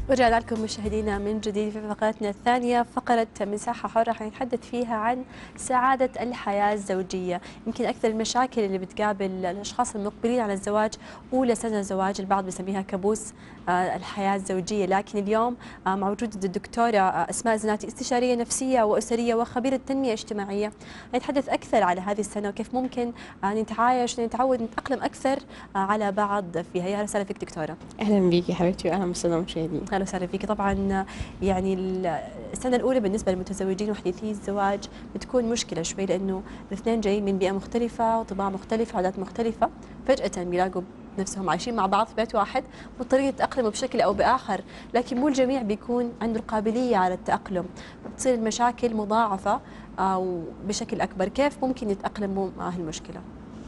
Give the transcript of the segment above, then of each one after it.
ورجعنا لكم مشاهدينا من جديد في فقرتنا الثانية فقرة مساحة حرة حنتحدث فيها عن سعادة الحياة الزوجية يمكن أكثر المشاكل اللي بتقابل الأشخاص المقبلين على الزواج أولى سنة زواج البعض بيسميها كابوس آه، الحياة الزوجية لكن اليوم آه، مع وجود الدكتورة آه، أسماء زناتي استشارية نفسية وأسرية وخبيرة تنمية اجتماعية نتحدث أكثر على هذه السنة وكيف ممكن نتعايش ونتعود نتأقلم أكثر على بعض فيها يا رسالة فيك دكتورة اهلا بيكي حبيبتي واهلا بالساده المشاهدين اهلا وسهلا فيك طبعا يعني السنه الاولى بالنسبه للمتزوجين وحديثي الزواج بتكون مشكله شوي لانه الاثنين جايين من بيئه مختلفه وطباع مختلفه وعادات مختلفه فجاه بيلاقوا نفسهم عايشين مع بعض في بيت واحد مضطرين يتاقلموا بشكل او باخر لكن مو الجميع بيكون عنده القابليه على التاقلم بتصير المشاكل مضاعفه او بشكل اكبر كيف ممكن يتاقلموا مع هالمشكله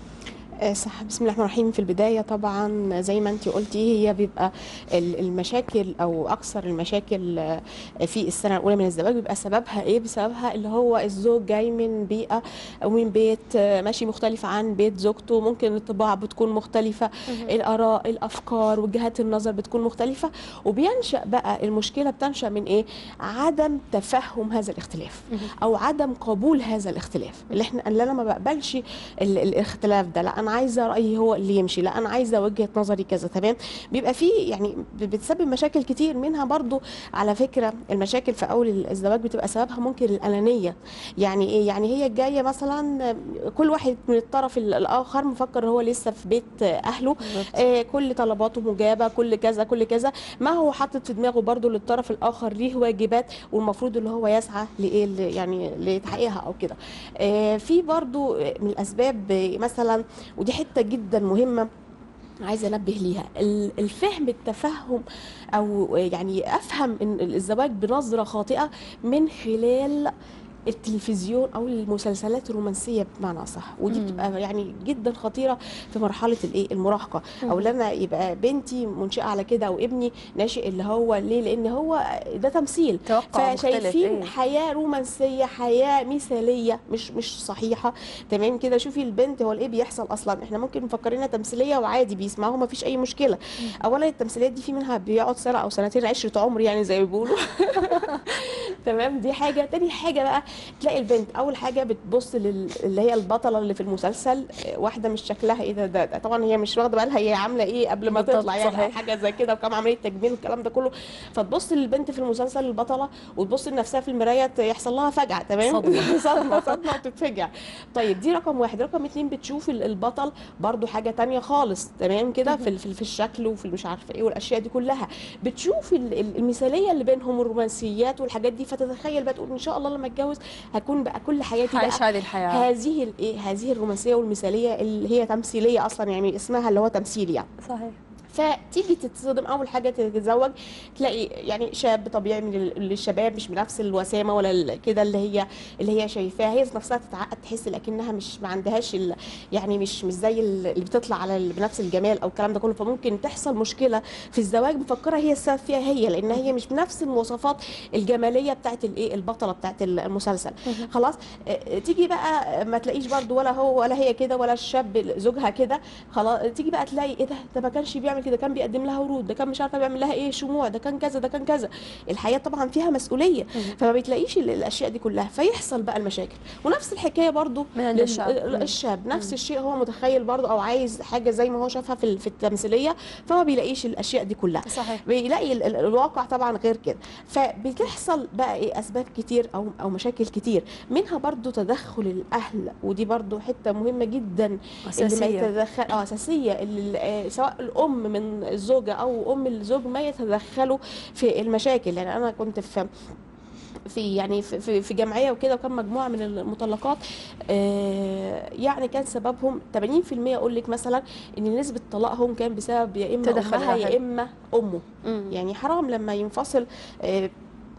آه، صح بسم الله الرحمن الرحيم في البدايه طبعا زي ما انت قلتي هي بيبقى ال- المشاكل او اكثر المشاكل آه، في السنه الاولى من الزواج بيبقى سببها ايه بسببها اللي هو الزوج جاي من بيئه او من بيت آه، ماشي مختلف عن بيت زوجته ممكن الطباع بتكون مختلفه الاراء الافكار وجهات النظر بتكون مختلفه وبينشا بقى المشكله بتنشا من ايه عدم تفهم هذا الاختلاف او عدم قبول هذا الاختلاف اللي احنا اللي انا ما بقبلش ال- الاختلاف ده لا انا عايزه رايي هو اللي يمشي لا انا عايزه وجهه نظري كذا تمام بيبقى في يعني ب- بتسبب مشاكل كتير منها برضو على فكره المشاكل في اول الزواج بتبقى سببها ممكن الانانيه يعني ايه يعني هي جايه مثلا كل واحد من الطرف ال- الاخر مفكر هو لسه في بيت اهله آه، كل طلباته مجابه كل كذا كل كذا ما هو حاطط في دماغه برضو للطرف الاخر ليه واجبات والمفروض اللي هو يسعى لايه ل- يعني لتحقيقها او كده آه، في برضو من الاسباب آه، مثلا ودي حته جدا مهمه عايزه انبه ليها ال- الفهم التفهم او يعني افهم ان الزواج بنظره خاطئه من خلال التلفزيون او المسلسلات الرومانسيه بمعنى صح ودي مم. بتبقى يعني جدا خطيره في مرحله الايه المراهقه او لما يبقى بنتي منشئه على كده او ابني ناشئ اللي هو ليه لان هو ده تمثيل توقع مختلف فشايفين إيه؟ حياه رومانسيه حياه مثاليه مش مش صحيحه تمام كده شوفي البنت هو ايه بيحصل اصلا احنا ممكن مفكرينها تمثيليه وعادي بيسمعوها ما فيش اي مشكله اولا التمثيليات دي في منها بيقعد سنه او سنتين عشره عمر يعني زي ما بيقولوا تمام دي حاجه تاني حاجه بقى تلاقي البنت اول حاجه بتبص لل... اللي هي البطله اللي في المسلسل آه، واحده مش شكلها ايه ده, ده, ده طبعا هي مش واخده بالها هي عامله ايه قبل ما بالضبط، تطلع يعني أو صحيح. حاجه زي كده وكم عمليه تجميل والكلام ده كله فتبص للبنت في المسلسل البطله وتبص لنفسها في المرايه يحصل لها فجعه تمام صدمة. صدمه صدمه وتتفجع طيب دي رقم واحد رقم اتنين بتشوف ال- البطل برضو حاجه تانية خالص تمام كده في ال- في ال- في الشكل وفي مش عارفه ايه والاشياء دي كلها بتشوف ال- ال- المثاليه اللي بينهم والرومانسيات والحاجات دي فتتخيل بقى تقول ان شاء الله لما اتجوز هكون بقى كل حياتي عايش بقى هذه الحياه هذه الايه هذه الرومانسيه والمثاليه اللي هي تمثيليه اصلا يعني اسمها اللي هو تمثيل يعني صحيح فتيجي تتصدم اول حاجه تتزوج تلاقي يعني شاب طبيعي من ال- الشباب مش بنفس الوسامه ولا ال- كده اللي هي اللي هي شايفاها هي نفسها تتعقد تحس لكنها مش ما عندهاش ال- يعني مش مش زي ال- اللي بتطلع على ال- بنفس الجمال او الكلام ده كله فممكن تحصل مشكله في الزواج مفكره هي السبب فيها هي لان هي مش بنفس المواصفات الجماليه بتاعت الايه البطله بتاعت ال- المسلسل خلاص آه، تيجي بقى ما تلاقيش برضو ولا هو ولا هي كده ولا الشاب زوجها كده خلاص تيجي بقى تلاقي ايه ده ده ما كانش بيعمل كده كان بيقدم لها ورود ده كان مش عارفه بيعمل لها ايه شموع ده كان كذا ده كان كذا الحياه طبعا فيها مسؤوليه فما بتلاقيش ال- الاشياء دي كلها فيحصل بقى المشاكل ونفس الحكايه برضو من عند لل- الشاب. ال- الشاب نفس الشيء هو متخيل برضو او عايز حاجه زي ما هو شافها في ال- في التمثيليه فما بيلاقيش الاشياء دي كلها صحيح بيلاقي ال- ال- الواقع طبعا غير كده فبتحصل بقى ايه اسباب كتير او او مشاكل كتير منها برضو تدخل الاهل ودي برضو حته مهمه جدا اللي ما اساسيه يتدخل اه اساسيه اللي آه، سواء الام من الزوجه او ام الزوج ما يتدخلوا في المشاكل يعني انا كنت في في يعني في- في في جمعيه وكده وكان مجموعه من المطلقات آه، يعني كان سببهم 80% اقول لك مثلا ان نسبه طلاقهم كان بسبب يا اما تدخل امها الأهل. يا اما امه مم. يعني حرام لما ينفصل آه،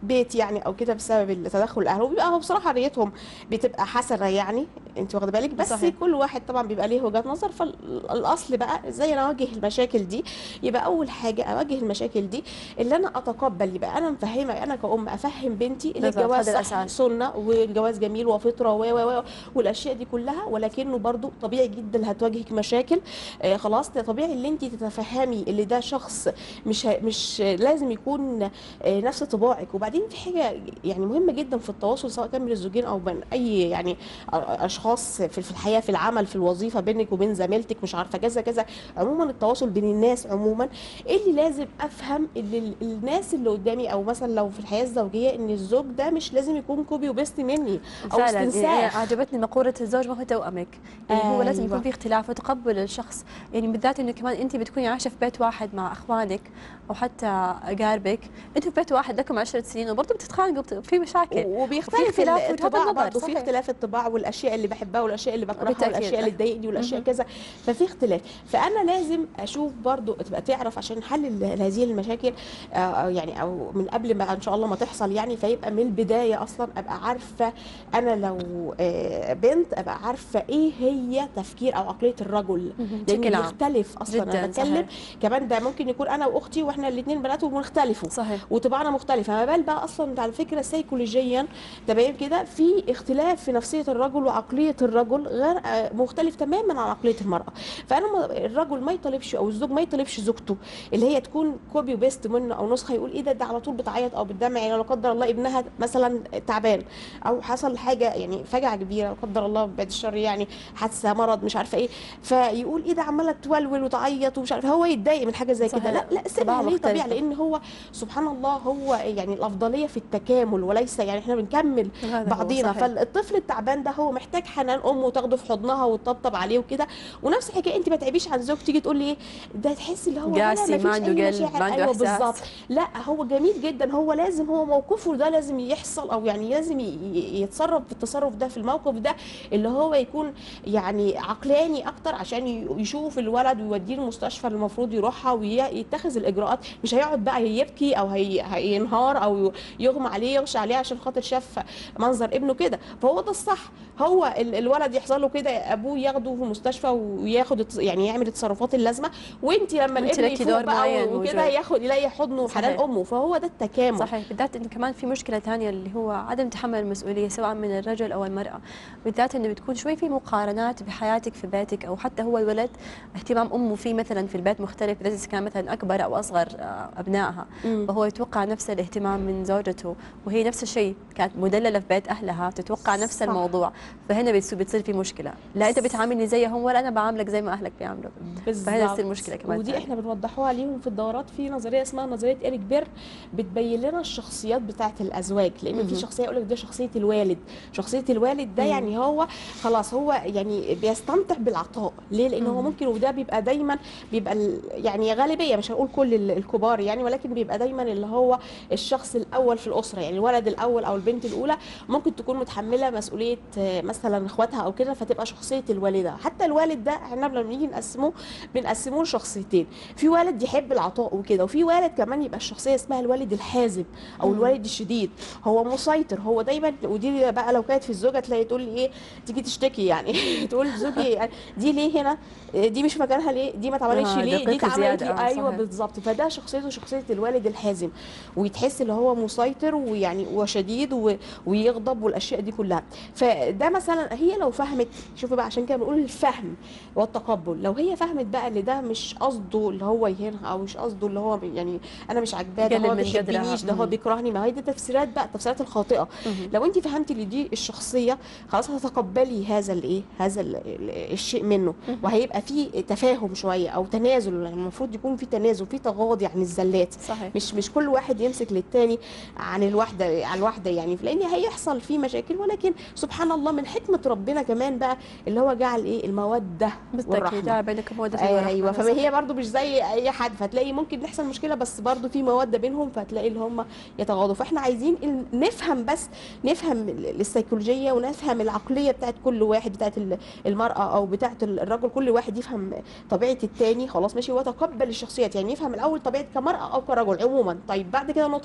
بيت يعني او كده بسبب التدخل الاهل وبيبقى هو بصراحه نيتهم بتبقى حسنه يعني انت واخده بالك بس صحيح. كل واحد طبعا بيبقى ليه وجهه نظر فالاصل بقى ازاي انا اواجه المشاكل دي يبقى اول حاجه اواجه المشاكل دي اللي انا اتقبل يبقى انا مفهمه انا كأم افهم بنتي ان بالظبط، الجواز هذا صح الأساس. سنه والجواز جميل وفطره و و و والاشياء دي كلها ولكنه برضو طبيعي جدا هتواجهك مشاكل آه خلاص ده طبيعي اللي انت تتفهمي اللي ده شخص مش ه- مش لازم يكون آه نفس طباعك وبعدين في حاجه يعني مهمه جدا في التواصل سواء كان بين الزوجين او بين اي يعني اشخاص في في الحياه في العمل في الوظيفه بينك وبين زميلتك مش عارفه كذا كذا عموما التواصل بين الناس عموما اللي لازم افهم ان ال- الناس اللي قدامي او مثلا لو في الحياه الزوجيه ان الزوج ده مش لازم يكون كوبي وبيست مني او فعلا يعني استنساخ عجبتني مقولة الزوج ما هو توأمك يعني هو لازم يكون أيوة. في اختلاف وتقبل الشخص يعني بالذات انه كمان انت بتكوني عايشة في بيت واحد مع اخوانك او حتى اقاربك انتوا في بيت واحد لكم عشرة سنين وبرضه بتتخانقوا بت- في مشاكل وبيختلف وفي اختلاف وجهات الطباع النظر، برضه في صحيح. اختلاف الطباع والاشياء اللي بحبها والاشياء اللي بكرهها بالتأكيد. والاشياء اللي تضايقني والاشياء مهم. كذا ففي اختلاف فانا لازم اشوف برضه تبقى تعرف عشان حل ال- هذه المشاكل آه، آه، يعني او من قبل ما ان شاء الله ما تحصل يعني فيبقى من البدايه اصلا ابقى عارفه انا لو آه، بنت ابقى عارفه ايه هي تفكير او عقليه الرجل مهم. لان بشكل عام بيختلف اصلا انا جداً، بتكلم صحيح. كمان ده ممكن يكون انا واختي واحنا الاثنين بنات وبنختلفوا صحيح وطباعنا مختلفه ما بال بقى اصلا على فكره سيكولوجيا تمام كده في اختلاف في نفسيه الرجل وعقليه الرجل غير آه، مختلف تماما عن عقليه المراه فانا ما- الرجل ما يطالبش او الزوج ما يطالبش زوجته اللي هي تكون كوبي وبيست منه او نسخه يقول ايه ده ده على طول بتعيط او بتدمع يعني لا قدر الله ابنها مثلا تعبان او حصل حاجه يعني فجعه كبيره لا قدر الله بعد الشر يعني حادثه مرض مش عارفه ايه فيقول ايه ده عماله تولول وتعيط ومش عارفه هو يتضايق من حاجه زي صحيح. كده لا لا طباع سيبها ليه مختلفة. طبيعي لان هو سبحان الله هو يعني الافضليه في التكامل وليس يعني احنا بنكمل هذا هو، بعضينا صحيح. فالطفل التعبان ده هو محتاج حنان امه تاخده في حضنها وتطبطب عليه وكده ونفس الحكايه انت ما تعبيش عن زوج تيجي تقول لي ايه ده تحس اللي هو قاسي، ولا ما مفيش عنده أي قلب، مشاعر. ما عنده ايوه إحساس. بالظبط لا هو جميل جدا هو لازم هو موقفه ده لازم يحصل او يعني لازم ي- ي- يتصرف في التصرف ده في الموقف ده اللي هو يكون يعني عقلاني اكتر عشان ي- يشوف الولد ويوديه المستشفى اللي المفروض يروحها ويتخذ الاجراءات مش هيقعد بقى يبكي او هي هينهار او يغمى عليه يغشى عليه عشان خاطر شاف منظر ابنه كده فهو ده الصح هو ال- الولد يحصل له كده ابوه ياخده في المستشفى وياخد التص- يعني يعمل التصرفات اللازمه وانت لما وانت الابن لكي يفوق دور بقى معين وكده موجود. ياخد يلاقي حضنه وحنان صحيح. امه فهو ده التكامل صحيح بالذات انه كمان في مشكله ثانيه اللي هو عدم تحمل المسؤوليه سواء من الرجل او المراه بالذات انه بتكون شوي في مقارنات بحياتك في بيتك او حتى هو الولد اهتمام امه فيه مثلا في البيت مختلف اذا كان مثلا اكبر او اصغر آه، ابنائها مم. فهو يتوقع نفس الاهتمام من زوجته وهي نفس الشيء كانت مدلله في بيت اهلها تتوقع نفس صح. الموضوع فهنا بتصير بتصير في مشكله لا انت بتعاملني زيهم ولا انا بعاملك زي ما اهلك بيعاملوا فهنا بالظبط. تصير مشكله كمان ودي ثانية. احنا بنوضحوها ليهم في الدورات في نظريه اسمها نظريه ايريك بير بتبين لنا الشخصيات بتاعه الازواج لان في مهم. شخصيه يقول لك ده شخصيه الوالد شخصيه الوالد ده مم. يعني هو خلاص هو يعني بيستمتع بالعطاء ليه لان هو مم. ممكن وده بيبقى دايما بيبقى ال- يعني غالبيه مش هنقول كل ال- الكبار يعني ولكن بيبقى دايما اللي هو الشخص الاول في الاسره يعني الولد الاول او البنت الاولى ممكن تكون متحمله مسؤوليه آه، مثلا اخواتها او كده فتبقى شخصيه الوالده حتى الوالد ده احنا لما نيجي نقسمه بنقسمه لشخصيتين في والد يحب العطاء وكده وفي والد كمان يبقى الشخصيه اسمها الوالد الحازم او مم. الوالد الشديد هو مسيطر هو دايما ودي بقى لو كانت في الزوجه تلاقي تقول لي ايه تيجي تشتكي يعني تقول زوجي دي ليه هنا دي مش مكانها ليه دي ما اتعملتش آه، ليه دي دقيقة اتعملت زيادة، ليه آه، ايوه صحيح. بالظبط فده شخصيته شخصيه الوالد الحازم ويتحس اللي هو مسيطر ويعني وشديد و- ويغضب والاشياء دي كلها فده مثلا هي لو فهمت شوفي بقى عشان كده بنقول الفهم والتقبل لو هي فهمت بقى اللي ده مش قصده اللي هو يهينها او مش قصده اللي هو يعني انا مش عاجباه ده يقلل هو من قدرها. بيحبنيش ده هو مم. بيكرهني ما هي دي تفسيرات بقى التفسيرات الخاطئه مهم. لو انت فهمتي ان دي الشخصيه خلاص هتتقبلي هذا الايه هذا ال- ال- الشيء منه مهم. وهيبقى في تفاهم شويه او تنازل يعني المفروض يكون في تنازل في تغاضي عن الزلات صحيح مش مش كل واحد يمسك للتاني عن الواحده عن الواحده يعني لان هيحصل فيه مشاكل ولكن سبحان الله من حكمه ربنا كمان بقى اللي هو جعل ايه الموده بالتاكيد والرحمه جعل بينكم موده ايوه ورحمة. فما هي برضو مش زي اي حد فتلاقي ممكن يحصل مشكله بس برضو في موده بينهم فتلاقي اللي هم يتغاضوا فاحنا عايزين ال- نفهم بس نفهم ال- السيكولوجيه ونفهم العقليه بتاعت كل واحد بتاعت ال- المراه او بتاعت ال- الرجل كل واحد يفهم طبيعه التاني خلاص ماشي ويتقبل الشخصيات يعني يفهم الاول طبيعه كمراه او كرجل عموما طيب بعد كده النقطه اللي بعد كده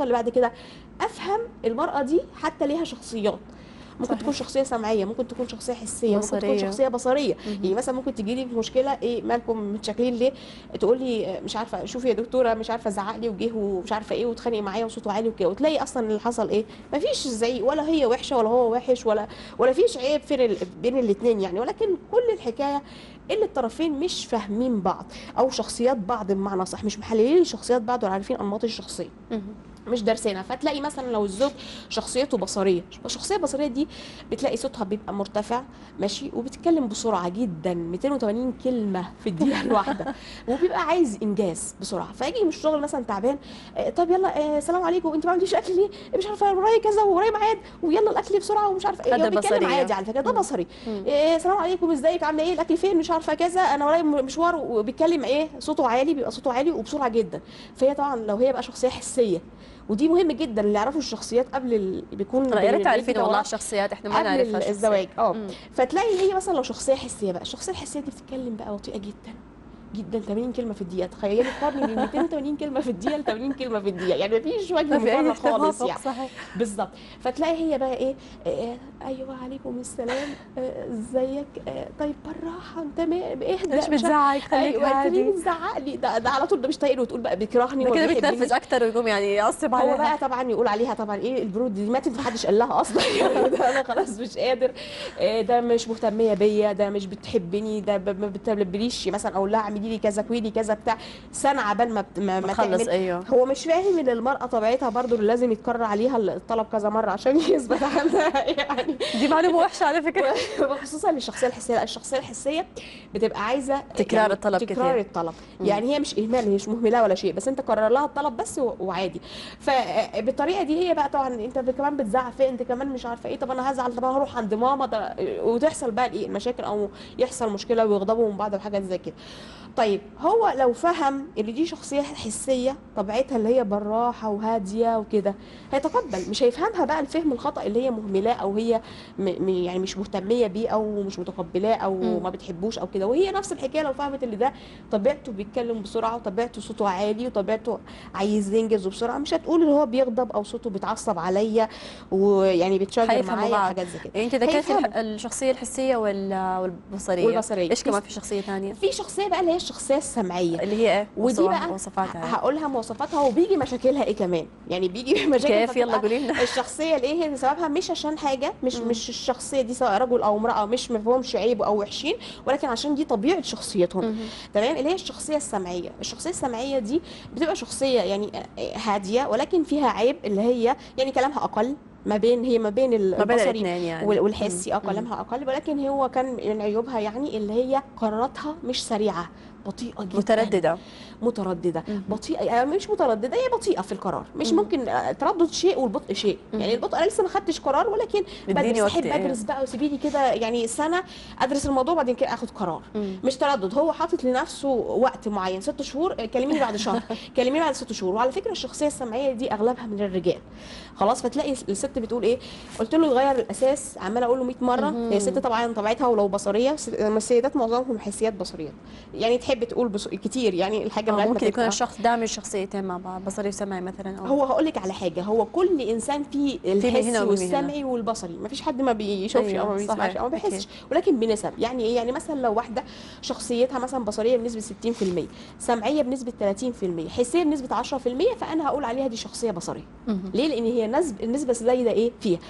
كده افهم المراه دي حتى ليها شخصيات ممكن صحيح. تكون شخصيه سمعيه ممكن تكون شخصيه حسيه ممكن تكون بصرية. شخصيه بصريه مهم. يعني مثلا ممكن تجي لي في مشكله ايه مالكم متشكلين ليه تقول لي مش عارفه شوفي يا دكتوره مش عارفه زعق لي وجه ومش عارفه ايه واتخانق معايا وصوته عالي وكده وتلاقي اصلا اللي حصل ايه مفيش زعيق ولا هي وحشه ولا هو وحش ولا ولا فيش عيب في ال- بين الاثنين يعني ولكن كل الحكايه ان الطرفين مش فاهمين بعض او شخصيات بعض بمعنى صح مش محللين شخصيات بعض ولا عارفين انماط الشخصيه مهم. مش دارسينها فتلاقي مثلا لو الزوج شخصيته بصريه الشخصيه البصريه دي بتلاقي صوتها بيبقى مرتفع ماشي وبتتكلم بسرعه جدا 280 كلمه في الدقيقه الواحده وبيبقى عايز انجاز بسرعه فاجي من الشغل مثلا تعبان آه، طب يلا آه، سلام عليكم انت ما عملتيش اكل ليه مش عارفه ورايا كذا ورايا ميعاد ويلا الاكل بسرعه ومش عارفه ايه هذا هو بيتكلم بصرية. عادي على فكره ده مم. بصري مم. إيه سلام عليكم ازيك عامله ايه الاكل فين مش عارفه كذا انا ورايا مشوار وبيتكلم ايه صوته عالي بيبقى صوته عالي وبسرعه جدا فهي طبعا لو هي بقى شخصيه حسيه ودي مهم جدا اللي يعرفوا الشخصيات قبل ال... بيكون طيب يا ريت بين تعرفين البيت والله وراه الشخصيات احنا ما قبل نعرفها ال- شخصيات. الزواج اه مم. فتلاقي هي مثلا لو شخصيه حسيه بقى الشخصيه الحسيه دي بتتكلم بقى بطيئه جدا جدا 80 كلمه في الدقيقه تخيلي قارني من 280 كلمه في الدقيقه ل 80 كلمه في الدقيقه يعني مفيش وجه ما في اي مقارنه خالص توافق يعني صحيح بالظبط فتلاقي هي بقى ايه آه ايوه عليكم السلام آه، ازيك آه طيب بالراحه انت ما- اهدى ليش مش عارف- بتزعق خليك ايوه انت ليه عادي بتزعق لي ده, ده على طول ده مش طايق وتقول بقى بيكرهني ده وما كده بيحبنيش. بيتنرفز اكثر ويقوم يعني يعصب هو عليها بقى طبعا يقول عليها طبعا ايه البرود دي ماتت محدش قال لها اصلا يعني ده انا خلاص مش قادر آه، ده مش مهتميه بيا ده مش بتحبني ده ب- ما بتلبليش مثلا اقول لها اعملي لي كذا كويلي كذا بتاع سنه عبال ما بت- ما, ما بتخلص تعمل ايوه هو مش فاهم ان المراه طبيعتها برضو اللي لازم يتكرر عليها الطلب كذا مره عشان يثبت عندها يعني دي معلومه وحشه على فكره وخصوصا للشخصيه الحسيه لا الشخصيه الحسيه بتبقى عايزه تكرار يعني الطلب تكرار كتير. الطلب مم. يعني هي مش اهمال هي مش مهمله ولا شيء بس انت كرر لها الطلب بس و- وعادي فبالطريقه دي هي بقى طبعا انت كمان بتزعق فيا انت كمان مش عارفه ايه طب انا هزعل طب انا هروح عند ماما ده وتحصل بقى الايه المشاكل او يحصل مشكله ويغضبوا من بعض وحاجات زي كده طيب هو لو فهم ان دي شخصيه حسيه طبيعتها اللي هي بالراحه وهاديه وكده هيتقبل مش هيفهمها بقى الفهم الخطا اللي هي مهملاه او هي م م يعني مش مهتميه بيه او مش متقبلاه او مم. ما بتحبوش او كده وهي نفس الحكايه لو فهمت ان ده طبيعته بيتكلم بسرعه وطبيعته صوته عالي وطبيعته عايز ينجز بسرعه مش هتقول ان هو بيغضب او صوته بيتعصب عليا ويعني بيتشاجر هيفهموا معايا بعض. حاجات زي كده يعني انت ذكرتي هيفهموا. الح- الشخصيه الحسيه وال- والبصريه والبصرية. ايش كمان في شخصيه ثانيه في شخصيه بقى اللي هي الشخصيه السمعيه اللي هي ايه ودي وصفها- بقى وصفاتها هقولها مواصفاتها وبيجي مشاكلها ايه كمان يعني بيجي مشاكل كيف يلا فتبقى قولي لنا الشخصيه الايه هي سببها مش عشان حاجه مش مم. مش الشخصيه دي سواء رجل او امراه مش مفهومش عيب او وحشين ولكن عشان دي طبيعه شخصيتهم مهم. تمام اللي هي الشخصيه السمعيه الشخصيه السمعيه دي بتبقى شخصيه يعني هاديه ولكن فيها عيب اللي هي يعني كلامها اقل ما بين هي ما بين ما بين البصري الاثنين يعني وال- والحسي اه مم. كلامها اقل ولكن هو كان من عيوبها يعني اللي هي قراراتها مش سريعه بطيئه جدا متردده متردده مم. بطيئه يعني مش متردده هي بطيئه في القرار مش مم. ممكن آه، تردد شيء والبطء شيء مم. يعني البطء انا لسه ما خدتش قرار ولكن اديني بدرس وقت احب إيه. ادرس بقى وسيبي لي كده يعني سنه ادرس الموضوع وبعدين كده اخد قرار مم. مش تردد هو حاطط لنفسه وقت معين ست شهور آه، كلميني بعد شهر كلميني بعد ست شهور وعلى فكره الشخصيه السمعيه دي اغلبها من الرجال خلاص فتلاقي الست بتقول ايه قلت له يغير الاساس عماله اقول له 100 مره مهم. هي الست طبعا طبيعتها ولو بصريه س- السيدات معظمهم حسيات بصريات يعني تحب تقول بص... كتير يعني الحاجه آه، لغاية ما ممكن يكون تبقى- الشخص دامج شخصيتين مع بعض بصري وسمعي مثلا او هو هقول لك على حاجه هو كل انسان فيه من هنا الحسي ومن هنا. والسمعي والبصري ما فيش حد ما بيشوفش أيوة، او ما بيسمعش صحيح، او ما أكيد. بيحسش ولكن بنسب يعني ايه يعني مثلا لو واحده شخصيتها مثلا بصريه بنسبه 60% سمعيه بنسبه 30% حسيه بنسبه 10% فانا هقول عليها دي شخصيه بصريه مهم. ليه لان هي نسب النسبه الزايده ايه فيها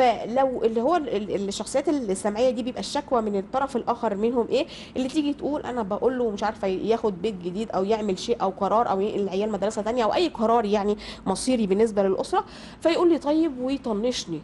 فلو اللي هو ال- ال- الشخصيات السمعيه دي بيبقى الشكوى من الطرف الاخر منهم ايه اللي تيجي تقول انا بقول له مش عارفه ياخد بيت جديد او يعمل شيء او قرار او ينقل العيال مدرسه تانية او اي قرار يعني مصيري بالنسبه للاسره فيقول لي طيب ويطنشني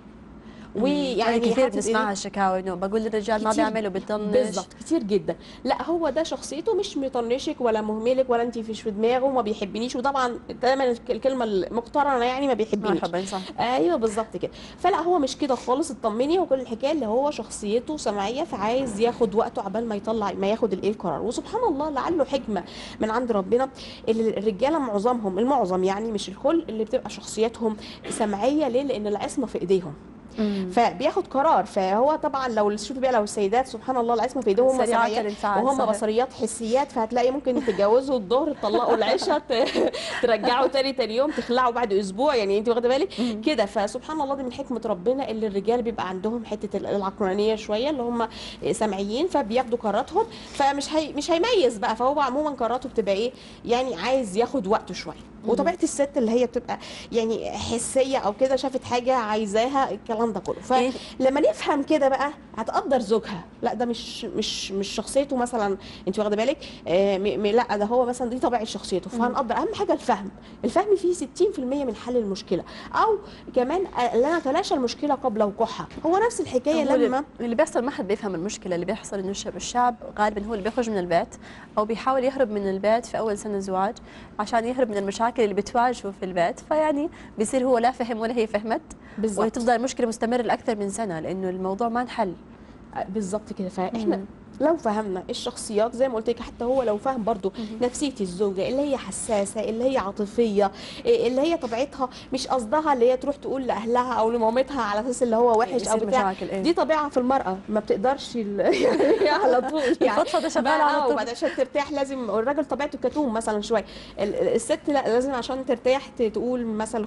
يعني كثير حاطط بنسمعها إيديه- الشكاوى انه بقول للرجال ما كتير. بيعمل وبيطنش بالظبط كتير جدا لا هو ده شخصيته مش مطنشك ولا مهملك ولا انت فيش في دماغه وما بيحبنيش وطبعا دايما الكلمه المقترنه يعني ما ما بيحبنيش يحبني صح ايوه بالظبط كده فلا هو مش كده خالص اطمني وكل الحكايه اللي هو شخصيته سمعيه فعايز ياخد وقته عبال ما يطلع ما ياخد الايه القرار وسبحان الله لعله حكمه من عند ربنا اللي الرجاله معظمهم المعظم يعني مش الكل اللي بتبقى شخصياتهم سمعيه ليه لان العصمه في ايديهم مم. فبياخد قرار فهو طبعا لو شوفي بقى لو السيدات سبحان الله العظيم في ايديهم هم سريعات سمعيات الانفعال وهم صحيح. بصريات حسيات فهتلاقي ممكن يتجوزوا الظهر تطلقوا العشاء ت- ترجعوا تاني تاني يوم تخلعوا بعد اسبوع يعني انت واخده بالك مم. كده فسبحان الله دي من حكمه ربنا اللي الرجال بيبقى عندهم حته ال- العقلانيه شويه اللي هم سمعيين فبياخدوا قراراتهم فمش هي مش هيميز بقى فهو عموما قراراته بتبقى ايه يعني عايز ياخد وقته شويه وطبيعه الست اللي هي بتبقى يعني حسيه او كده شافت حاجه عايزاها الكلام ده كله يعني فلما نفهم كده بقى هتقدر زوجها لا ده مش مش مش شخصيته مثلا انت واخده بالك آه م- م- لا ده هو مثلا دي طبيعه شخصيته فهنقدر اهم حاجه الفهم الفهم فيه 60% من حل المشكله او كمان آه، لا نتلاشى المشكله قبل وقوعها هو نفس الحكايه هو اللي- لما اللي بيحصل ما حد بيفهم المشكله اللي بيحصل انه الشاب الشاب غالبا هو اللي بيخرج من البيت او بيحاول يهرب من البيت في اول سنه زواج عشان يهرب من المشاكل اللي بتواجهه في البيت فيعني بيصير هو لا فهم ولا هي فهمت بالظبط وتفضل المشكله مستمره لاكثر من سنه لانه الموضوع ما انحل بالظبط كده فاحنا مم. لو فهمنا الشخصيات زي ما قلت لك حتى هو لو فهم برضو نفسيه الزوجه اللي هي حساسه اللي هي عاطفيه إيه اللي هي طبيعتها مش قصدها اللي هي تروح تقول لاهلها او لمامتها على اساس اللي هو وحش او يصير بتاع مشاكل ايه دي طبيعه في المراه ما بتقدرش ال- يعني على طول يعني الفضفضه شغاله اه على طول وبعد عشان ترتاح لازم الراجل طبيعته كتوم مثلا شويه ال- ال- الست لا لازم عشان ترتاح ت- تقول مثلا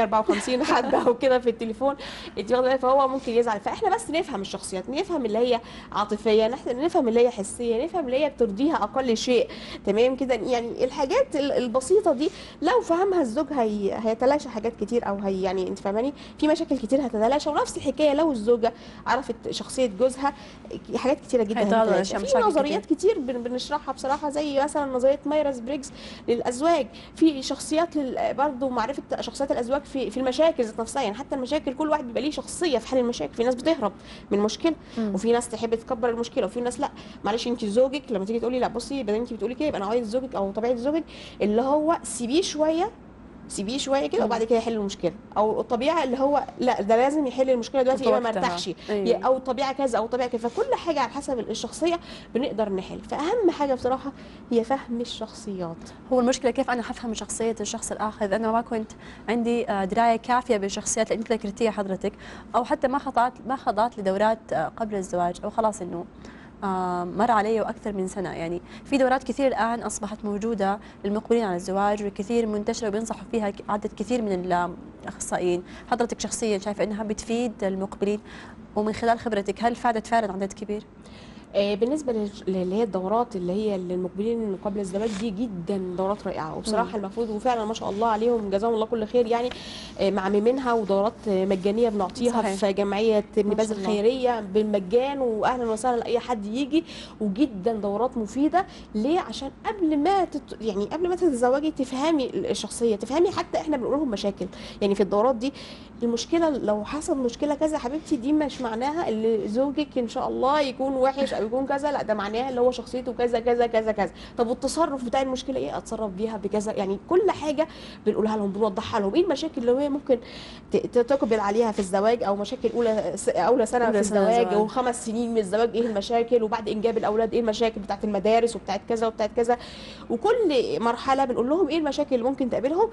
554 حد او كده في التليفون انت واخده بالك؟ فهو ممكن يزعل فاحنا بس نفهم الشخصيات نفهم اللي هي عاطفيه نح- نفهم اللي هي حسيه نفهم اللي هي بترضيها اقل شيء تمام كده يعني الحاجات ال- البسيطه دي لو فهمها الزوج هي هيتلاشى حاجات كتير او هي يعني انت فاهماني في مشاكل كتير هتتلاشى ونفس الحكايه لو الزوجه عرفت شخصيه جوزها حاجات كتيره جدا هيتغير هتتلاشى أشياء، في مشاكل نظريات كتير بن- بنشرحها بصراحه زي مثلا نظريه مايرز بريكس للازواج في شخصيات لل... برضه معرفه شخصيات الازواج في في المشاكل ذات نفسها يعني حتى المشاكل كل واحد بيبقى ليه شخصيه في حل المشاكل في ناس بتهرب من مشكله مم. وفي ناس تحب تكبر المشكله وفي ناس لا معلش انت زوجك لما تيجي تقولي لا بصي بدل انت بتقولي كده يبقى انا عايز زوجك او طبيعه زوجك اللي هو سيبيه شويه سيبيه شويه كده مم. وبعد كده يحل المشكله او الطبيعه اللي هو لا ده لازم يحل المشكله دلوقتي يبقى ما وقتها. ارتاحش أيوة. او الطبيعه كذا او الطبيعه كذا فكل حاجه على حسب الشخصيه بنقدر نحل فاهم حاجه بصراحه هي فهم الشخصيات هو المشكله كيف انا حفهم شخصيه الشخص الاخر اذا انا ما كنت عندي آه، درايه كافيه بالشخصيات اللي انت ذكرتيها حضرتك او حتى ما خضعت ما خضعت لدورات آه، قبل الزواج او خلاص انه آه، مر علي واكثر من سنه يعني في دورات كثير الان اصبحت موجوده للمقبلين على الزواج وكثير منتشره وبينصحوا فيها ك- عدد كثير من الاخصائيين حضرتك شخصيا شايفه انها بتفيد المقبلين ومن خلال خبرتك هل فادت فعلا عدد كبير؟ آه، بالنسبه للج- اللي هي الدورات اللي هي للمقبلين قبل الزواج دي جدا دورات رائعه وبصراحه مم. المفروض وفعلا ما شاء الله عليهم جزاهم الله كل خير يعني آه، معممينها ودورات آه، مجانيه بنعطيها صحيح. في جمعيه ابن ما باز شاء الله. الخيريه بالمجان واهلا وسهلا لاي حد يجي وجدا دورات مفيده ليه عشان قبل ما تت... يعني قبل ما تتزوجي تفهمي الشخصيه تفهمي حتى احنا بنقول لهم مشاكل يعني في الدورات دي المشكله لو حصل مشكله كذا حبيبتي دي مش معناها ان زوجك ان شاء الله يكون وحش او يكون كذا لا ده معناها اللي هو شخصيته كذا كذا كذا كذا طب والتصرف بتاع المشكله ايه اتصرف بيها بكذا يعني كل حاجه بنقولها لهم بنوضحها لهم ايه المشاكل اللي هي ممكن ت- ت- تقبل عليها في الزواج او مشاكل اولى س- اولى سنه أولى في سنة الزواج زواج. او خمس سنين من الزواج ايه المشاكل وبعد انجاب الاولاد ايه المشاكل بتاعت المدارس وبتاعت كذا وبتاعت كذا وكل مرحله بنقول لهم ايه المشاكل اللي ممكن تقابلهم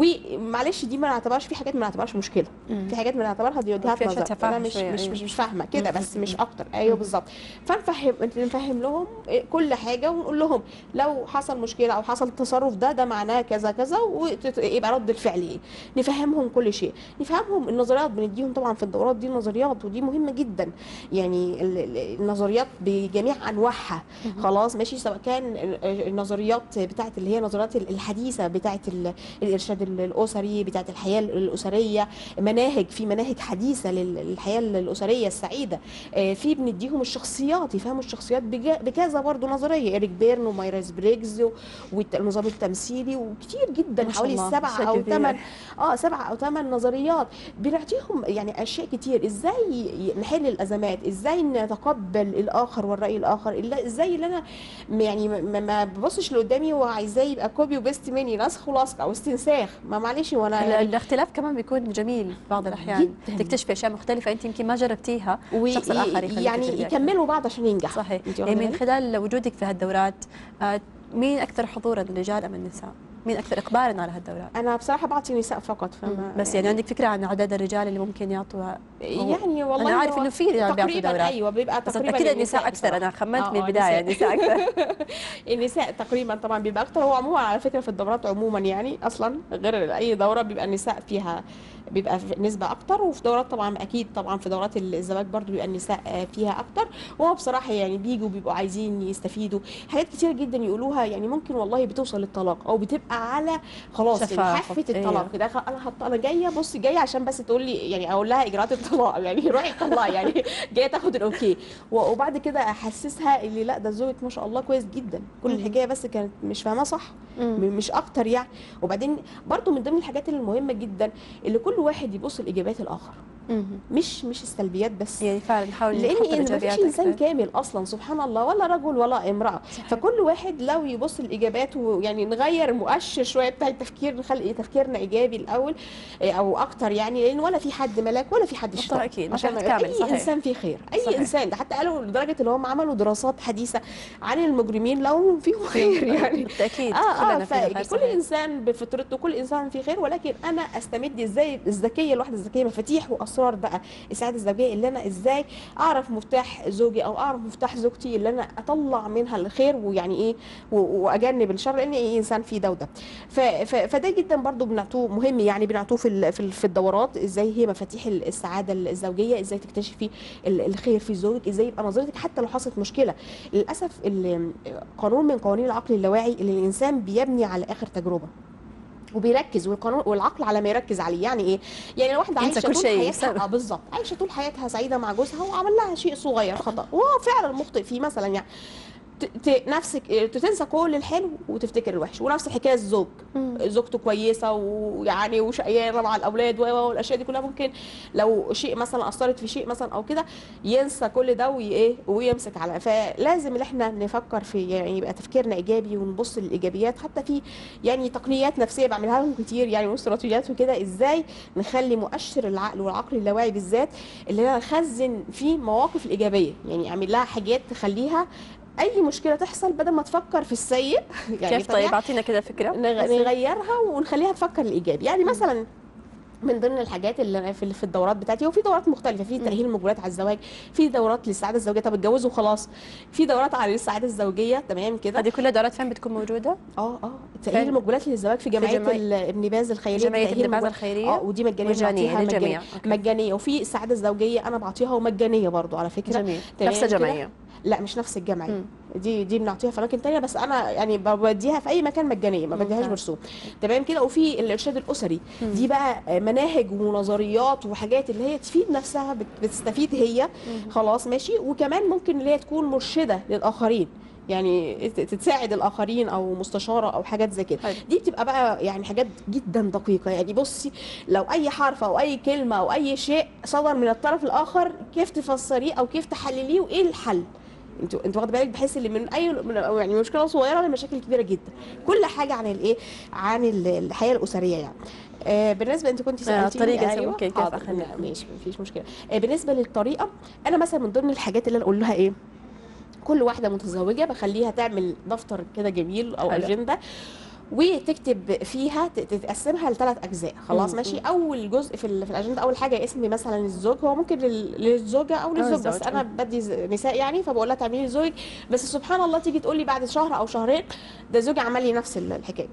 ومعلش دي ما نعتبرش في حاجات ما نعتبرش مشكله في حاجات بنعتبرها دي وجهات في أشياء نظر تفاهم انا مش شوية، مش أيوة. مش, مش فاهمه كده مم. بس مش اكتر ايوه مم. بالظبط فنفهم نفهم لهم إيه كل حاجه ونقول لهم لو حصل مشكله او حصل التصرف ده ده معناه كذا كذا ويبقى رد الفعل ايه نفهمهم كل شيء نفهمهم النظريات بنديهم طبعا في الدورات دي نظريات ودي مهمه جدا يعني ال- ال- النظريات بجميع انواعها خلاص ماشي سواء كان النظريات بتاعت اللي هي النظريات الحديثه بتاعت ال- الارشاد الاسري بتاعت الحياه الاسريه مناهج في مناهج حديثه لل- للحياه الاسريه السعيده آه، في بنديهم الشخصيات يفهموا الشخصيات بجا- بكذا برضه نظريه ايريك بيرن ومايرز بريجز و- والنظام التمثيلي وكتير جدا ما شاء حوالي الله، سبع أشياء او كثيرة. ثمان اه سبع او ثمان نظريات بنعطيهم يعني اشياء كتير ازاي ي- نحل الازمات ازاي نتقبل الاخر والراي الاخر إلا- ازاي اللي انا م- يعني ما- ما ما ببصش اللي قدامي وعايزاه يبقى كوبي وبيست مني نسخ ولصق او استنساخ ما معلش وانا ال- يعني الاختلاف كمان بيكون جميل في بعض الاحيان جداً. تكتشفي اشياء مختلفه انت يمكن ما جربتيها وي- الشخص الاخر يخليك يعني ترجعي. يكملوا بعض عشان ينجح صحيح انت يعني واخدة من بالك؟ خلال وجودك في هالدورات آه، مين اكثر حضورا الرجال ام النساء؟ مين اكثر اقبالا على هالدورات انا بصراحه بعطي نساء فقط فما بس يعني عندك فكره عن عدد الرجال اللي ممكن يعطوا يعني والله انا عارف هو انه في رجال بيعطوا تقريبا دورات ايوه بيبقى بس تقريبا اكيد النساء اكثر انا خمنت آه، من آه، البدايه النساء. النساء اكثر النساء تقريبا طبعا بيبقى اكتر هو عموما على فكره في الدورات عموما يعني اصلا غير اي دوره بيبقى النساء فيها بيبقى في نسبة أكتر وفي دورات طبعا أكيد طبعا في دورات الزواج برضو بيبقى النساء آه، فيها أكتر وهو بصراحة يعني بيجوا بيبقوا عايزين يستفيدوا حاجات كتير جدا يقولوها يعني ممكن والله بتوصل للطلاق أو بتبقى على خلاص يعني شفافة. حافة الطلاق أيوه. كده خ- أنا هط- أنا جاية بصي جاية عشان بس تقول لي يعني أقول لها إجراءات الطلاق يعني روحي طلعي يعني جاية تاخد الأوكي و- وبعد كده أحسسها اللي لا ده زوجك ما شاء الله كويس جدا كل مم. الحكاية بس كانت مش فاهمة صح مم. م- مش اكتر يعني وبعدين برضو من ضمن الحاجات المهمه جدا اللي كل واحد يبص لايجابيات الاخر مم. مش مش السلبيات بس يعني فعلا نحاول لان نحط إيه ما فيش الايجابيات انسان اكثر كامل اصلا سبحان الله ولا رجل ولا امراه صحيح. فكل واحد لو يبص الايجابات ويعني نغير مؤشر شويه بتاع التفكير نخلي تفكيرنا ايجابي الاول إيه، او اكتر يعني لان ولا في حد ملاك ولا في حد شيطان أكيد، ما عشان في ما- حد كامل، اي صحيح. انسان فيه خير اي صحيح. انسان ده حتى قالوا لدرجه ان هم عملوا دراسات حديثه عن المجرمين لو فيهم خير يعني بالتاكيد اه اه كلنا فينا خير فكل صحيح. انسان بفطرته كل انسان فيه خير ولكن انا استمد ازاي الذكيه الواحده الذكيه مفاتيح واسرار بقى السعاده الزوجيه اللي انا ازاي اعرف مفتاح زوجي او اعرف مفتاح زوجتي اللي انا اطلع منها الخير ويعني ايه و- واجنب الشر لان اي انسان فيه ده وده ف- ف- فده جدا برضو بنعطوه مهم يعني بنعطوه في ال- في ال- في الدورات ازاي هي مفاتيح ال- السعاده الزوجيه ازاي تكتشفي ال- الخير في زوجك ازاي يبقى نظرتك حتى لو حصلت مشكله للاسف ال- قانون من قوانين العقل اللاواعي اللي الانسان بيبني على اخر تجربه وبيركز والقانون والعقل على ما يركز عليه يعني ايه يعني لو واحده ينسى عايشه كل طول شيء. حياتها اه بالظبط عايشه طول حياتها سعيده مع جوزها وعمل لها شيء صغير خطا وهو فعلا مخطئ فيه مثلا يعني ت- ت- نفسك تنسى كل الحلو وتفتكر الوحش ونفس الحكايه الزوج مم. زوجته كويسه ويعني وشقيانه مع الاولاد و- و- والاشياء دي كلها ممكن لو شيء مثلا اثرت في شيء مثلا او كده ينسى كل ده وايه ويمسك على فلازم ان احنا نفكر في يعني يبقى تفكيرنا ايجابي ونبص للايجابيات حتى في يعني تقنيات نفسيه بعملها لهم كتير يعني واستراتيجيات وكده ازاي نخلي مؤشر العقل والعقل اللاواعي بالذات اللي انا نخزن فيه مواقف الايجابيه يعني اعمل لها حاجات تخليها اي مشكله تحصل بدل ما تفكر في السيء يعني كيف طيب اعطينا كده فكره نغ- نغيرها ونخليها تفكر الايجابي يعني مثلا من ضمن الحاجات اللي أنا في في الدورات بتاعتي وفي دورات مختلفه في تاهيل المجبرات على الزواج في دورات للسعاده الزوجيه طب اتجوزوا خلاص في دورات على السعاده الزوجيه تمام كده هذه كلها دورات فين بتكون موجوده؟ اه اه فين؟ تاهيل المقبلات للزواج في جمعيه جمعية- ال- ابن باز الخيريه جمعيه تأهيل ابن باز المجبرات. الخيريه اه ودي مجانيه مجانيه بنعطيها للجميع مجانية. أوكي. مجانيه وفي السعاده الزوجيه انا بعطيها ومجانيه برضو على فكره جميل تمام نفس كده؟ الجمعيه لا مش نفس الجمعيه مم. دي دي بنعطيها في اماكن تانية بس انا يعني ب- بديها في اي مكان مجانيه ما بديهاش ممتاز. برسوم تمام كده وفي الارشاد الاسري مم. دي بقى مناهج ونظريات وحاجات اللي هي تفيد نفسها بت- بتستفيد هي خلاص ماشي وكمان ممكن اللي هي تكون مرشده للاخرين يعني ت- تساعد الاخرين او مستشاره او حاجات زي كده حلو. دي بتبقى بقى يعني حاجات جدا دقيقه يعني بصي لو اي حرف او اي كلمه او اي شيء صدر من الطرف الاخر كيف تفسريه او كيف تحلليه وايه الحل انتوا انتوا واخد بالك بحس ان من اي من يعني مشكله صغيره لمشاكل كبيره جدا كل حاجه عن الايه عن ال- الحياه الاسريه يعني آه بالنسبه انت كنت آه، سالتيني طريقة أيوة. ممكن كيف حاضر. أخليها. لا، ماشي مفيش مشكله آه بالنسبه للطريقه انا مثلا من ضمن الحاجات اللي انا اقول لها ايه كل واحده متزوجه بخليها تعمل دفتر كده جميل او حلو. اجنده وتكتب فيها ت- تتقسمها لثلاث اجزاء خلاص مم. ماشي اول جزء في ال- في الاجنده اول حاجه اسم مثلا الزوج هو ممكن لل- للزوجه او للزوج بس للزوج، انا بدي ز- نساء يعني فبقول لها تعملي لزوجك بس سبحان الله تيجي تقول لي بعد شهر او شهرين ده زوجي عمل لي نفس ال- الحكايه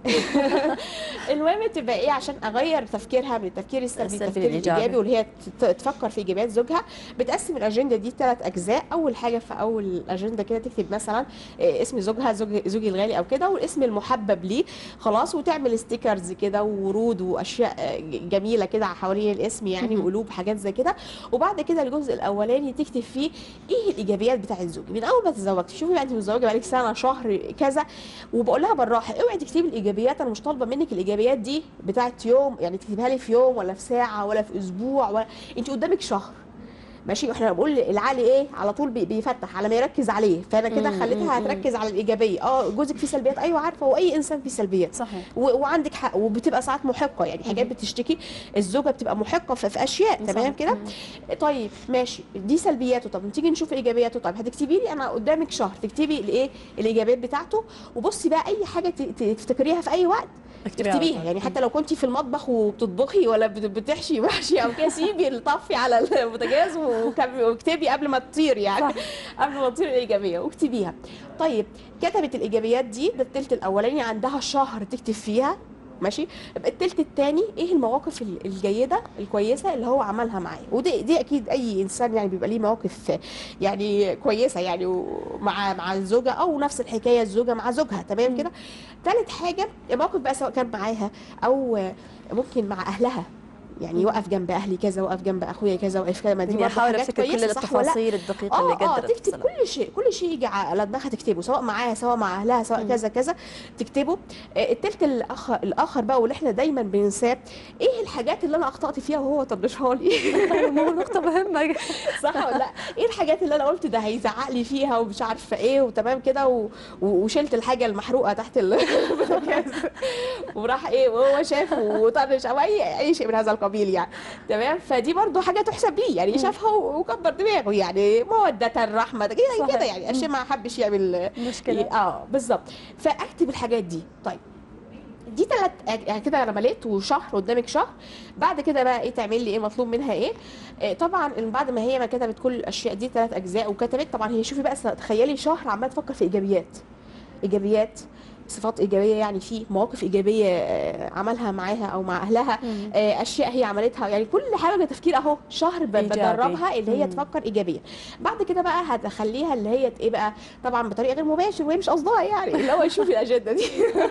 المهم تبقى ايه عشان اغير تفكيرها من التفكير السلبي السلبي للتفكير للإيجابي. الايجابي واللي هي ت- تفكر في ايجابيات زوجها بتقسم الاجنده دي ثلاث اجزاء اول حاجه في اول اجنده كده تكتب مثلا إيه، اسم زوجها زوج زوجي الغالي او كده والاسم المحبب ليه خلاص وتعمل ستيكرز كده وورود واشياء آه، ج- جميله كده حوالين الاسم يعني مهم. وقلوب حاجات زي كده وبعد كده الجزء الاولاني تكتب فيه ايه الايجابيات بتاعه الزوج من اول ما تتزوجتي شوفي بقى انت متزوجه بقالك سنه شهر كذا وبقول لها بالراحه اوعي تكتبي الايجابيات انا مش طالبه منك الايجابيات دي بتاعه يوم يعني تكتبها لي في يوم ولا في ساعه ولا في اسبوع ولا انت قدامك شهر ماشي احنا بنقول العقل ايه على طول بي- بيفتح على ما يركز عليه فانا كده مم، خليتها مم، هتركز على الايجابيه اه جوزك فيه سلبيات ايوه عارفه هو اي انسان فيه سلبيات صحيح و- وعندك حق وبتبقى ساعات محقه يعني حاجات بتشتكي الزوجه بتبقى محقه في, في اشياء تمام صحيح. كده طيب ماشي دي سلبياته طب تيجي نشوف ايجابياته طيب هتكتبي لي انا قدامك شهر تكتبي الايه الايجابيات بتاعته وبصي بقى اي حاجه ت- ت- تفتكريها في اي وقت اكتبيها على اكتبيها طول. يعني حتى لو كنتي في المطبخ وبتطبخي ولا بت- بتحشي محشي او كده سيبي الطفي على البوتاجاز وكب- واكتبي قبل ما تطير يعني قبل ما تطير الايجابيه واكتبيها طيب كتبت الايجابيات دي ده التلت الاولاني عندها شهر تكتب فيها ماشي يبقى التلت التاني ايه المواقف ال- الجيده الكويسه اللي هو عملها معايا ودي دي اكيد اي انسان يعني بيبقى ليه مواقف يعني كويسه يعني مع مع الزوجه او نفس الحكايه الزوجه مع زوجها تمام مم. كده تالت حاجه الموقف بقى سواء كان معاها او ممكن مع اهلها يعني مم. وقف جنب اهلي كذا وقف جنب اخويا كذا وقف كذا ما دي يعني برضه احاول حاجات افتكر كل كويسه صح ولا لا؟ التفاصيل الدقيقه اللي اه اه قدرت تكتب توصلها. كل شيء كل شيء يجي على دماغها تكتبه سواء معاها سواء مع اهلها سواء مم. كذا كذا تكتبه آه، التلت الاخر الاخر بقى واللي احنا دايما بننساه ايه الحاجات اللي انا اخطات فيها وهو طنشها لي مو نقطه مهمه صح ولا لا ايه الحاجات اللي انا قلت ده هيزعق لي فيها ومش عارفه ايه وتمام كده و... و- وشلت الحاجه المحروقه تحت البوتاجاز وراح ايه وهو شاف وطنش او اي اي شيء من هذا القبيل يعني تمام فدي برضو حاجه تحسب ليه يعني مم. شافها وكبر دماغه يعني موده الرحمه كده صحيح. كده يعني اشياء ما حبش يعمل مشكله اه بالظبط فاكتب الحاجات دي طيب دي ثلاث يعني كده انا مليت وشهر قدامك شهر بعد كده بقى ايه تعمل لي ايه مطلوب منها ايه آه، طبعا بعد ما هي ما كتبت كل الاشياء دي ثلاث اجزاء وكتبت طبعا هي شوفي بقى تخيلي شهر عماله تفكر في ايجابيات ايجابيات صفات ايجابيه يعني في مواقف ايجابيه آه، عملها معاها او مع اهلها مم. آه، اشياء هي عملتها يعني كل حاجه تفكير اهو شهر ب- إيجابي. بدربها اللي هي مم. تفكر ايجابيه بعد كده بقى هتخليها اللي هي ايه بقى طبعا بطريقه غير مباشر وهي مش قصدها يعني اللي هو شوفي الاجنده دي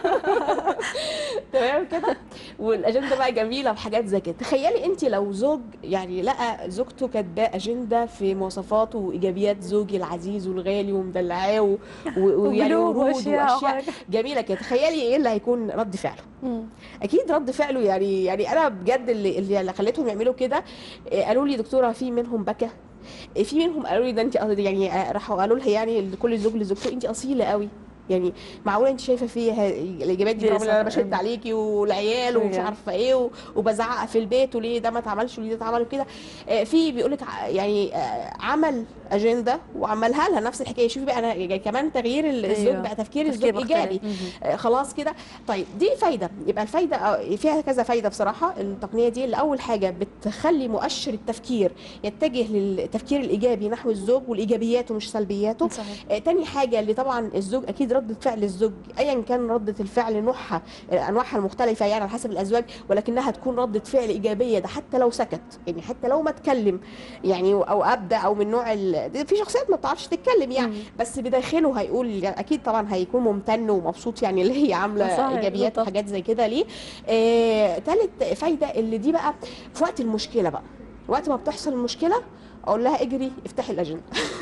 تمام كده والاجنده بقى جميله وحاجات زي كده تخيلي انت لو زوج يعني لقى زوجته كاتباه اجنده في مواصفاته وايجابيات زوجي العزيز والغالي ومدلعاه و- و- ويعني وقلوب ورود واشياء واشياء وحركات. جميله كده تخيلي ايه اللي هيكون رد فعله مم. اكيد رد فعله يعني يعني انا بجد اللي اللي خليتهم يعملوا كده إيه، قالوا لي دكتوره في منهم بكى إيه، في منهم قالوا لي ده انت يعني آه، راحوا قالوا لها يعني كل زوج لزوجته انت اصيله قوي يعني معقوله انت شايفه فيها الاجابات دي دي رغم ان انا صح. بشد عليكي والعيال ومش أيوة. عارفه ايه و- وبزعق في البيت وليه ده ما اتعملش وليه ده اتعمل وكده آه، في بيقول لك يعني آه، عمل اجنده وعملها لها نفس الحكايه شوفي بقى انا يعني كمان تغيير الزوج أيوة. بقى تفكير الزوج تفكير مختلف. ايجابي مم. آه، خلاص كده طيب دي فايده يبقى الفايده آه، فيها كذا فايده بصراحه التقنيه دي اللي اول حاجه بتخلي مؤشر التفكير يتجه للتفكير الايجابي نحو الزوج والايجابيات ومش سلبياته صحيح آه، تاني حاجة اللي طبعا الزوج أكيد ردة فعل الزوج أيا كان ردة الفعل نوعها آه، أنواعها المختلفة يعني على حسب الأزواج ولكنها تكون ردة فعل إيجابية ده حتى لو سكت يعني حتى لو ما اتكلم يعني أو أبدأ أو من نوع ال... دي في شخصيات ما بتعرفش تتكلم يعني مم. بس بداخله هيقول يعني أكيد طبعا هيكون ممتن ومبسوط يعني اللي هي عاملة صحيح، إيجابيات بالضبط. وحاجات زي كده ليه آه، تالت فايدة اللي دي بقى في وقت المشكلة بقى وقت ما بتحصل المشكلة اقول لها اجري افتحي الاجنده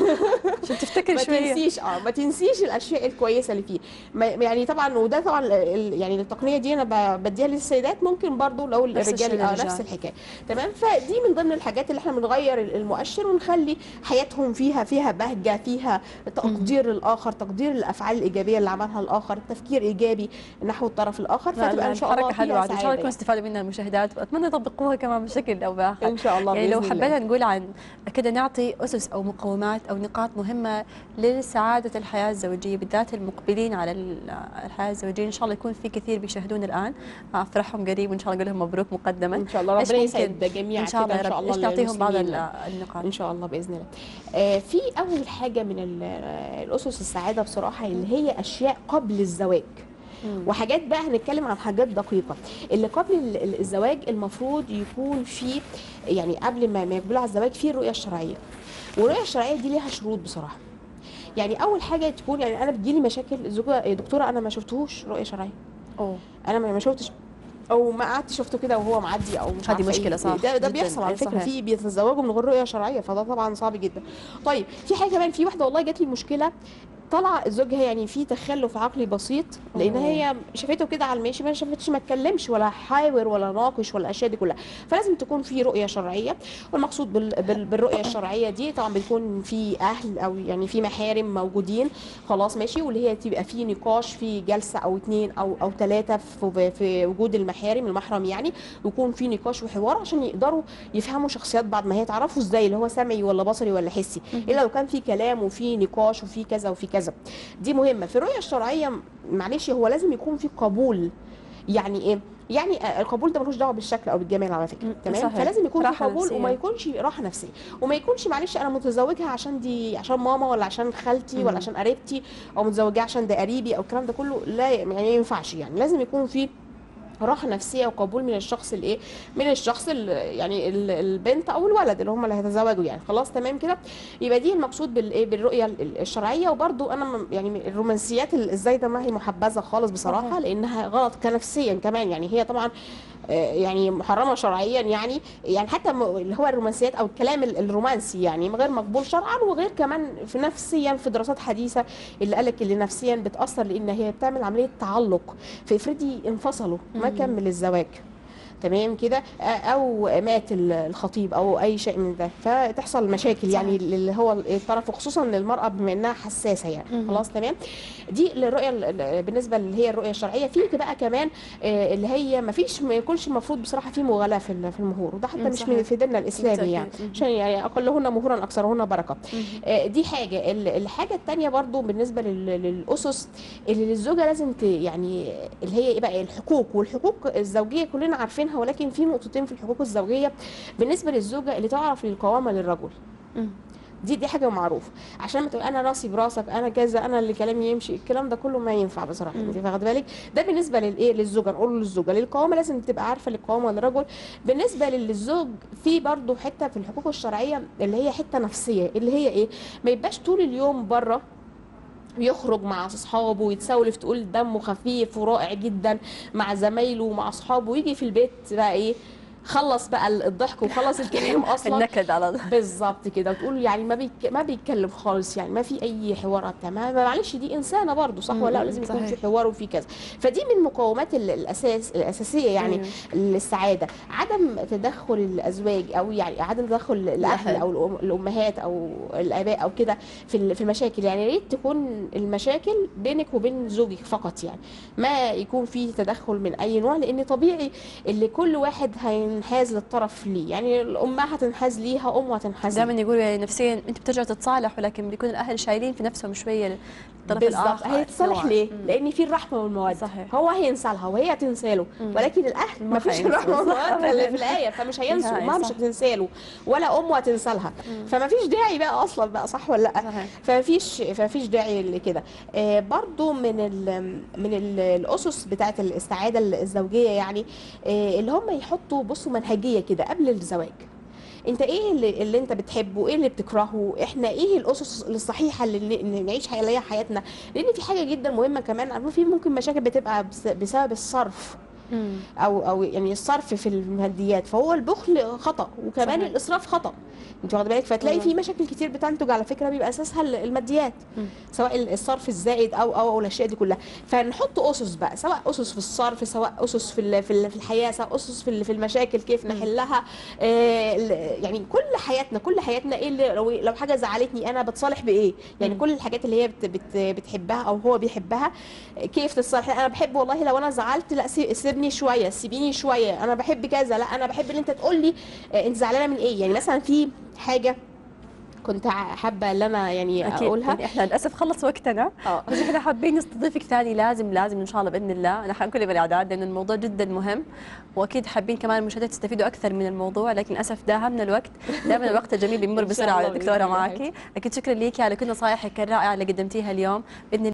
عشان تفتكر ما شويه تنسيش اه ما تنسيش الاشياء الكويسه اللي فيه ما يعني طبعا وده طبعا ال- ال- يعني التقنيه دي انا ب- بديها للسيدات ممكن برضو لو نفس الرجال الشيء اه للرجال. نفس الحكايه تمام فدي من ضمن الحاجات اللي احنا بنغير ال- المؤشر ونخلي حياتهم فيها فيها بهجه فيها تقدير للاخر تقدير الافعال الايجابيه اللي عملها الاخر تفكير ايجابي نحو الطرف الاخر لا، فتبقى لا، ان شاء الله الحركه حلوه فيها عاد ان شاء الله سعاده يكون يعني. استفادوا منها المشاهدات واتمنى يطبقوها كمان بشكل او باخر ان شاء الله يعني لو بإذن الله. حبينا نقول عن كده نعطي اسس او مقومات او نقاط مهمه لسعاده الحياه الزوجيه بالذات المقبلين على ال- الحياه الزوجيه ان شاء الله يكون في كثير بيشاهدون الان افرحهم قريب وان شاء الله نقول لهم مبروك مقدما ان شاء الله إيش ربنا ممكن؟ يسعد جميعا ان شاء الله كده يا رب ايش نعطيهم بعض للمسلمين. ال- النقاط ان شاء الله باذن الله آه، في اول حاجه من ال- آه، الاسس السعاده بصراحه اللي هي اشياء قبل الزواج مم. وحاجات بقى هنتكلم عن حاجات دقيقه اللي قبل ال- ال- الزواج المفروض يكون في يعني قبل ما ما يقبلوا على الزواج في الرؤيه الشرعيه والرؤيه الشرعيه دي ليها شروط بصراحه يعني اول حاجه تكون يعني انا بتجيلي مشاكل الزوجه يا دكتوره انا ما شفتهوش رؤيه شرعيه أوه. انا ما ما شفتش او ما قعدت شفته كده وهو معدي او مش هذه عارفة مشكلة إيه. صح، ده, ده جداً. بيحصل على أي فكره صحيح. في بيتزوجوا من غير رؤيه شرعيه فده طبعا صعب جدا طيب في حاجه كمان في واحده والله جات لي مشكله طلع زوجها يعني في تخلف عقلي بسيط لان أوه. هي شافته كده على الماشي ما شافتش ما اتكلمش ولا حاور ولا ناقش ولا الاشياء دي كلها فلازم تكون في رؤيه شرعيه والمقصود بال بال بالرؤيه الشرعيه دي طبعا بتكون في اهل او يعني في محارم موجودين خلاص ماشي واللي هي تبقى في نقاش في جلسه او اتنين او او ثلاثه في, في وجود المحارم المحرم يعني ويكون في نقاش وحوار عشان يقدروا يفهموا شخصيات بعض ما هي تعرفوا ازاي اللي هو سمعي ولا بصري ولا حسي الا لو كان في كلام وفي نقاش وفي كذا وفي كذا دي مهمه في الرؤيه الشرعيه معلش هو لازم يكون في قبول يعني ايه يعني آه، القبول ده ملوش دعوه بالشكل او بالجمال على فكره مم، تمام صحيح. فلازم يكون في راحة قبول نفسية. وما يكونش راحه نفسيه وما يكونش معلش انا متزوجها عشان دي عشان ماما ولا عشان خالتي مم. ولا عشان قريبتي او متزوجها عشان ده قريبي او الكلام ده كله لا يعني ما ينفعش يعني لازم يكون في راحه نفسيه وقبول من الشخص الايه من الشخص ال- يعني ال- البنت او الولد اللي هم اللي هيتزوجوا يعني خلاص تمام كده يبقى دي المقصود بالايه بالرؤيه ال- الشرعيه وبرده انا م- يعني الرومانسيات ال- الزايده ما هي محبذه خالص بصراحه صحيح. لانها غلط كنفسيا كمان يعني هي طبعا آه، يعني محرمه شرعيا يعني يعني حتى م- اللي هو الرومانسيات او الكلام ال- الرومانسي يعني غير مقبول شرعا وغير كمان في نفسيا في دراسات حديثه اللي قالك اللي نفسيا بتاثر لان هي بتعمل عمليه تعلق فافرضي انفصلوا ما مم. كمل الزواج تمام كده آه، او مات ال- الخطيب او اي شيء من ده فتحصل مشاكل يعني صحيح. اللي هو الطرف وخصوصا للمراه بما انها حساسه يعني مم. خلاص تمام دي الرؤيه ال- ال- بالنسبه اللي هي الرؤيه الشرعيه في بقى كمان آه، اللي هي ما فيش ما يكونش المفروض بصراحه في مغالاه في ال- في المهور وده حتى مم، مش صحيح. من في ديننا الاسلامي يعني بالتأكيد. مم. عشان يعني اقلهن مهورا اكثرهن بركه مم. آه، دي حاجه ال- الحاجه الثانيه برضو بالنسبه لل- للاسس اللي للزوجه لازم ت يعني اللي هي ايه بقى الحقوق والحقوق الزوجيه كلنا عارفينها ولكن في نقطتين في الحقوق الزوجيه بالنسبه للزوجه اللي تعرف للقوامه للرجل مم. دي دي حاجه معروفه عشان ما تقول انا راسي براسك انا كذا انا اللي كلامي يمشي الكلام ده كله ما ينفع بصراحه مم. انت واخد بالك ده بالنسبه للايه للزوجه نقول للزوجه للقوامه لازم تبقى عارفه للقوامه للرجل بالنسبه للزوج في برضو حته في الحقوق الشرعيه اللي هي حته نفسيه اللي هي ايه ما يبقاش طول اليوم بره يخرج مع اصحابه ويتسولف تقول دمه خفيف ورائع جدا مع زمايله ومع اصحابه ويجي في البيت بقى ايه خلص بقى الضحك وخلص الكلام اصلا النكد على بالظبط كده وتقول يعني ما بيك ما بيتكلم خالص يعني ما في اي حوارات تمام معلش دي انسانه برضه صح ولا لا مم، لازم يكون صحيح. في حوار وفي كذا فدي من مقومات ال- الاساس الاساسيه يعني أيوة. للسعاده عدم تدخل الازواج او يعني عدم تدخل الاهل الأهل. او الأم- الامهات او الاباء او كده في ال- في المشاكل يعني يا ريت تكون المشاكل بينك وبين زوجك فقط يعني ما يكون في تدخل من اي نوع لان طبيعي اللي كل واحد هينحاز للطرف ليه يعني الام هتنحاز ليها ام هتنحاز ليها. دائما يقولوا يعني نفسيا انت بترجعوا تتصالحوا لكن بيكون الاهل شايلين في نفسهم شويه الطرف بالظبط الاخر هيتصالح نوع. ليه؟ مم. لان في الرحمه والموده صحيح. هو هينسى لها وهي تنسى له مم. ولكن الاهل ما ما فيش هينسوا. الرحمه والموده صح. اللي في الايه فمش هينسوا نهائي، امها مش صح. هتنسى له ولا امه هتنسى لها مم. فما فيش داعي بقى اصلا بقى صح ولا لا؟ صحيح فما فيش فما فيش داعي لكده آه برضو من ال من ال الاسس بتاعه السعاده الزوجيه يعني آه اللي هم يحطوا بصوا منهجيه كده قبل الزواج انت ايه اللي, اللي انت بتحبه ايه اللي بتكرهه احنا ايه الاسس الصحيحه اللي ن- نعيش عليها حياتنا لان في حاجه جدا مهمه كمان عارفة في ممكن مشاكل بتبقى بس- بسبب الصرف مم. او او يعني الصرف في الماديات فهو البخل خطا وكمان صحيح. صحيح. الاسراف خطا انت واخد بالك فتلاقي والله. في مشاكل كتير بتنتج على فكره بيبقى اساسها الماديات مم. سواء الصرف الزائد او او او الاشياء دي كلها فنحط اسس بقى سواء اسس في الصرف سواء اسس في ال- في ال- في الحياه سواء اسس في ال- في المشاكل كيف مم. نحلها آه، ال- يعني كل حياتنا كل حياتنا ايه اللي لو لو حاجه زعلتني انا بتصالح بايه يعني مم. كل الحاجات اللي هي بت بت بتحبها او هو بيحبها كيف تتصالح انا بحب والله لو انا زعلت لا سي- سيبني شويه سيبيني شويه انا بحب كذا لا انا بحب ان انت تقول لي آه، انت زعلانه من ايه يعني مثلا في حاجه كنت ع- حابه ان انا يعني اكيد اقولها يعني احنا للاسف خلص وقتنا اه بس احنا حابين نستضيفك ثاني لازم لازم ان شاء الله باذن الله نحن كل بالاعداد لان الموضوع جدا مهم واكيد حابين كمان المشاهدات تستفيدوا اكثر من الموضوع لكن للاسف داهمنا الوقت دائما الوقت الجميل بيمر إن شاء بسرعه الله دكتوره بإذن الله. معك اكيد شكرا ليكي على كل نصائحك الرائعه اللي قدمتيها اليوم باذن